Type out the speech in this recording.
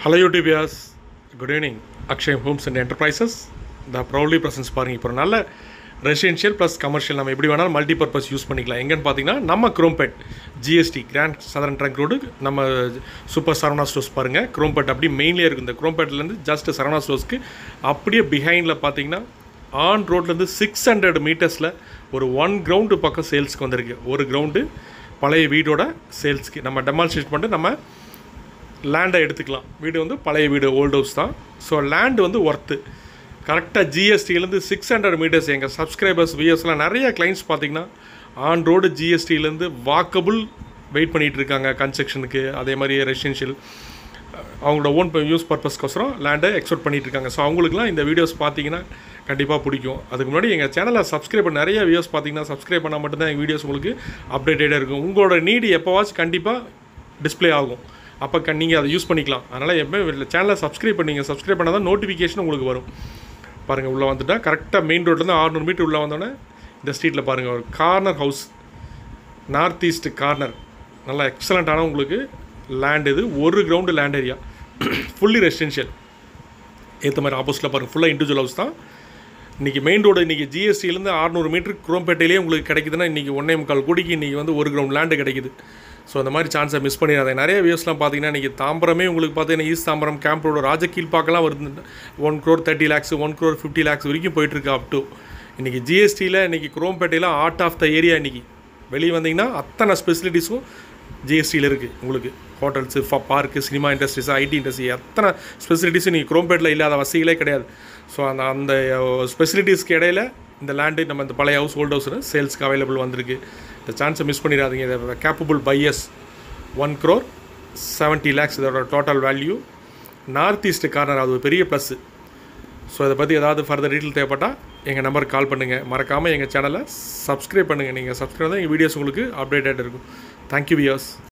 hello YouTubians good evening Akshay homes and enterprises the proudly presents பாருங்கள் இப்போ ஒரு நல்ல ரெசிடென்ஷியல் ப்ளஸ் கமர்ஷியல் நம்ம எப்படி வேணாலும் மல்டிபர்பஸ் யூஸ் பண்ணிக்கலாம் எங்கன்னு பார்த்தீங்கன்னா நம்ம Chromepet GST grand southern trunk road நம்ம சூப்பர் சரவணா ஸ்டோர்ஸ் பாருங்கள் குரோம்பேட் அப்படி மெயின்லேயே இருக்குது இந்த குரோம்பேட்லேருந்து ஜஸ்ட் சரவணா ஸ்டோர்ஸ்க்கு அப்படியே பிஹைண்டில் பார்த்தீங்கன்னா ஆன் ரோட்லேருந்து சிக்ஸ் ஹண்ட்ரட் மீட்டர்ஸில் ஒரு ஒன் கிரவுண்டு பக்கம் சேல்ஸ்க்கு வந்திருக்கு ஒரு கிரவுண்டு பழைய வீடோட சேல்ஸ்க்கு நம்ம டெமான்ஸ்ட்ரேட் பண்ணிட்டு நம்ம லேண்டை எடுத்துக்கலாம் வீடு வந்து பழைய வீடு ஓல்ட் ஹவுஸ் தான் ஸோ லேண்ட் வந்து ஒர்த்து கரெக்டாக ஜிஎஸ்டிலேருந்து சிக்ஸ் ஹண்ட்ரட் மீட்டர்ஸ் எங்கள் சப்ஸ்கிரைபர்ஸ் விஎஸ்லாம் நிறைய கிளைண்ட்ஸ் பார்த்தீங்கன்னா ஆன் ரோடு ஜிஎஸ்டிலேருந்து வாக்கபுள் வெயிட் பண்ணிகிட்டு இருக்காங்க கன்ஸ்ட்ரக்ஷனுக்கு அதே மாதிரி ரெசிடென்ஷியல் அவங்களோட ஓன் யூஸ் பர்பஸ்க்கோசரம் லேண்டை எக்ஸ்போர்ட் பண்ணிட்டு இருக்காங்க ஸோ அவங்களுக்குலாம் இந்த வீடியோஸ் பார்த்தீங்கன்னா கண்டிப்பாக பிடிக்கும் அதுக்கு முன்னாடி எங்கள் சேனலை சப்ஸ்கிரைப் பண்ண நிறைய வீடியோஸ் பார்த்தீங்கன்னா சப்ஸ்கிரைப் பண்ணால் மட்டும்தான் எங்கள் வீடியோஸ் உங்களுக்கு அப்டேட்டடாக இருக்கும் உங்களோட நீடு எப்போவாச்சும் கண்டிப்பாக டிஸ்ப்ளே ஆகும் அப்போ க நீங்கள் அதை யூஸ் பண்ணிக்கலாம் அதனால் எப்போ சேனலை சப்ஸ்கிரைப் பண்ணீங்க சப்ஸ்கிரைப் பண்ணால் தான் நோட்டிஃபிகேஷன் உங்களுக்கு வரும் பாருங்கள் உள்ளே வந்துட்டால் கரெக்டாக மெயின் ரோட்லேருந்து ஆறுநூறு மீட்டர் உள்ளே வந்தோடனே இந்த ஸ்ட்ரீட்டில் பாருங்கள் ஒரு corner house north east corner நல்லா எக்ஸலண்ட்டான உங்களுக்கு லேண்ட் இது ஒரு ground land area fully residential ஏற்ற மாதிரி ஆப்போசிட்டில் பாருங்கள் ஃபுல்லாக இண்டிவிஜுவல் ஹவுஸ் தான் இன்றைக்கி மெயின் ரோடு இன்றைக்கி ஜிஎஸ்டிலேருந்து அறநூறு மீட்டர் குரோம்பேட்டையிலே உங்களுக்கு கிடைக்குதுன்னா இன்றைக்கி ஒன்றே முக்கால் கோடிக்கு இன்றைக்கி வந்து ஒரு கிரவுண்ட் லேண்டு கிடைக்குது ஸோ அந்த மாதிரி சான்ஸை மிஸ் பண்ணிடாத நிறைய வியூஸ்லாம் பார்த்தீங்கன்னா இன்றைக்கி தாம்பரமே உங்களுக்கு பார்த்தீங்கன்னா ஈஸ்ட் தாம்பரம் கேம்ப் ரோடு ராஜகீழ் பார்க்கலாம் வருது one crore thirty lakhs one crore fifty lakhs வரைக்கும் போயிட்டுருக்கு அப் டு இன்றைக்கி ஜிஎஸ்டியில் இன்றைக்கி குரோம்பேட்டையில் ஆர்ட் ஆஃப் த ஏரியா இன்றைக்கி வெளியே வந்தீங்கன்னா அத்தனை ஸ்பெசிலிட்டிஸும் ஜிஎஸ்டியில் இருக்குது உங்களுக்கு hotels park cinema industries IT industry எத்தனை ஸ்பெசிலிட்டிஸும் நீங்கள் குரோம்பேட்டில் இல்லாத வசதிகளே கிடையாது ஸோ அந்த அந்த ஸ்பெசிலிட்டிஸ்க்கு இடையில இந்த லேண்டு நம்ம இந்த பழைய ஹவுஸ் ஓல்ட் ஹவுஸில் சேல்ஸ்க்கு அவைலபிள் வந்திருக்கு இந்த சான்ஸை மிஸ் பண்ணிடாதீங்க இதை capable buyers one crore seventy lakhs இதோட total value north east corner அது ஒரு பெரிய ப்ளஸ்ஸு ஸோ இதை பற்றி ஏதாவது ஃபர்தர் டீட்டெயில் தேவைப்பட்டால் எங்கள் நம்பருக்கு கால் பண்ணுங்கள் மறக்காமல் எங்கள் சேனலை சப்ஸ்கிரைப் பண்ணுங்கள் நீங்கள் சப்ஸ்கிரைப் தான் எங்கள் வீடியோஸ் உங்களுக்கு அப்டேட்டட் இருக்கும் தேங்க்யூ வியர்ஸ்